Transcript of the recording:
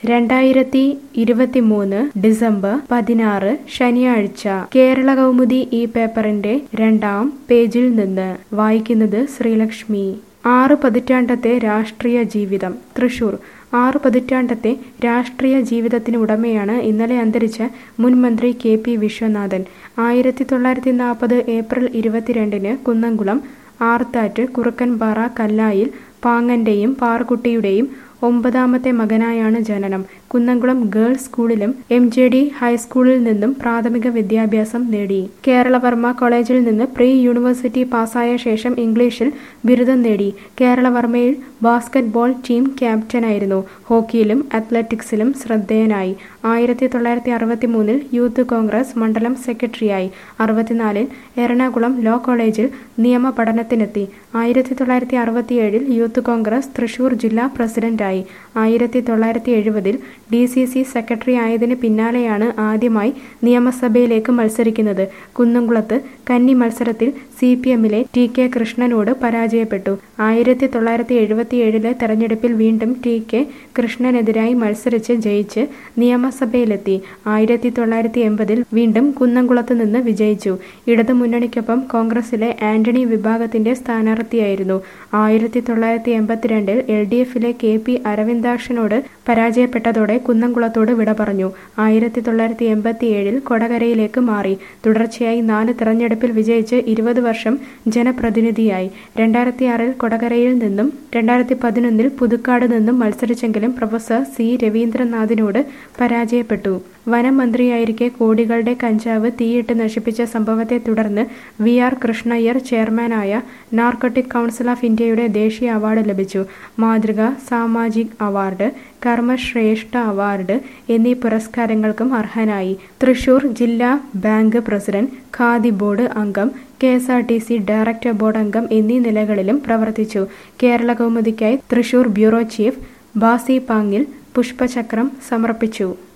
രണ്ടായിരത്തി ഇരുപത്തിമൂന്ന് ഡിസംബർ പതിനാറ് ശനിയാഴ്ച കേരള കൗമുദി ഈ പേപ്പറിന്റെ രണ്ടാം പേജിൽ നിന്ന് വായിക്കുന്നത് ശ്രീലക്ഷ്മി ആറ് പതിറ്റാണ്ടത്തെ രാഷ്ട്രീയ ജീവിതം തൃശൂർ ആറ് പതിറ്റാണ്ടത്തെ രാഷ്ട്രീയ ജീവിതത്തിന് ഉടമയാണ് ഇന്നലെ അന്തരിച്ച മുൻ മന്ത്രി കെ പി വിശ്വനാഥൻ ആയിരത്തി തൊള്ളായിരത്തി നാൽപ്പത് ഏപ്രിൽ ഇരുപത്തിരണ്ടിന് കുന്നംകുളം ആർത്താറ്റ് കുറുക്കൻപാറ കല്ലായിൽ പാങ്ങന്റെയും പാർക്കുട്ടിയുടെയും ഒമ്പതാമത്തെ മകനായാണ് ജനനം കുന്നംകുളം ഗേൾസ് സ്കൂളിലും എം ജെ ഡി ഹൈസ്കൂളിൽ നിന്നും പ്രാഥമിക വിദ്യാഭ്യാസം നേടി കേരളവർമ്മ കോളേജിൽ നിന്ന് പ്രീ യൂണിവേഴ്സിറ്റി പാസ്സായ ശേഷം ഇംഗ്ലീഷിൽ ബിരുദം നേടി കേരളവർമ്മയിൽ ബാസ്കറ്റ്ബോൾ ടീം ക്യാപ്റ്റനായിരുന്നു ഹോക്കിയിലും അത്ലറ്റിക്സിലും ശ്രദ്ധേയനായി ആയിരത്തി തൊള്ളായിരത്തി അറുപത്തി മൂന്നിൽ യൂത്ത് കോൺഗ്രസ് മണ്ഡലം സെക്രട്ടറിയായി അറുപത്തിനാലിൽ എറണാകുളം ലോ കോളേജിൽ നിയമ പഠനത്തിനെത്തി ആയിരത്തി തൊള്ളായിരത്തി അറുപത്തിയേഴിൽ യൂത്ത് കോൺഗ്രസ് തൃശൂർ ജില്ലാ പ്രസിഡന്റായി ആയിരത്തി തൊള്ളായിരത്തി എഴുപതിൽ ഡി സി സി സെക്രട്ടറി ആയതിന് പിന്നാലെയാണ് ആദ്യമായി നിയമസഭയിലേക്ക് മത്സരിക്കുന്നത് കുന്നംകുളത്ത് കന്നി മത്സരത്തിൽ സി പി എമ്മിലെ ടി കെ കൃഷ്ണനോട് പരാജയപ്പെട്ടു ആയിരത്തി തൊള്ളായിരത്തി എഴുപത്തിയേഴിലെ തെരഞ്ഞെടുപ്പിൽ വീണ്ടും ടി കെ കൃഷ്ണനെതിരായി മത്സരിച്ച് ജയിച്ച് നിയമസഭയിലെത്തി ആയിരത്തി തൊള്ളായിരത്തി എൺപതിൽ വീണ്ടും കുന്നംകുളത്ത് നിന്ന് വിജയിച്ചു ഇടതുമുന്നണിക്കൊപ്പം കോൺഗ്രസിലെ ആന്റണി വിഭാഗത്തിന്റെ സ്ഥാനാർത്ഥിയായിരുന്നു ആയിരത്തി തൊള്ളായിരത്തി എൺപത്തിരണ്ടിൽ എൽ ഡി എഫിലെ കെ പി അരവിന്ദാക്ഷനോട് പരാജയപ്പെട്ടതോടെ കുന്നംകുളത്തോട് വിട പറഞ്ഞു ആയിരത്തി തൊള്ളായിരത്തി എൺപത്തിയേഴിൽ കൊടകരയിലേക്ക് മാറി തുടർച്ചയായി നാല് തെരഞ്ഞെടുപ്പിൽ വിജയിച്ച് ഇരുപത് വർഷം ജനപ്രതിനിധിയായി രണ്ടായിരത്തി ആറിൽ കൊടകരയിൽ നിന്നും രണ്ടായിരത്തി പതിനൊന്നിൽ പുതുക്കാട് നിന്നും മത്സരിച്ചെങ്കിലും പ്രൊഫസർ സി രവീന്ദ്രനാഥിനോട് പരാജയപ്പെട്ടു വനം മന്ത്രിയായിരിക്കെ കോടികളുടെ കഞ്ചാവ് തീയിട്ട് നശിപ്പിച്ച സംഭവത്തെ തുടർന്ന് വി ആർ കൃഷ്ണയ്യർ ചെയർമാനായ നാർക്കോട്ടിക് കൗൺസിൽ ഓഫ് ഇന്ത്യയുടെ ദേശീയ അവാർഡ് ലഭിച്ചു മാതൃക സാമാജിക് അവാർഡ് കർമ്മശ്രേഷ്ഠ അവാർഡ് എന്നീ പുരസ്കാരങ്ങൾക്കും അർഹനായി തൃശൂർ ജില്ലാ ബാങ്ക് പ്രസിഡന്റ് ഖാദി ബോർഡ് അംഗം K S R T C director board അംഗം എന്നീ നിലകളിലും പ്രവർത്തിച്ചു കേരള കൗമുദിക്കായി തൃശൂർ ബ്യൂറോ ചീഫ് ബാസി പാങ്ങിൽ പുഷ്പചക്രം സമർപ്പിച്ചു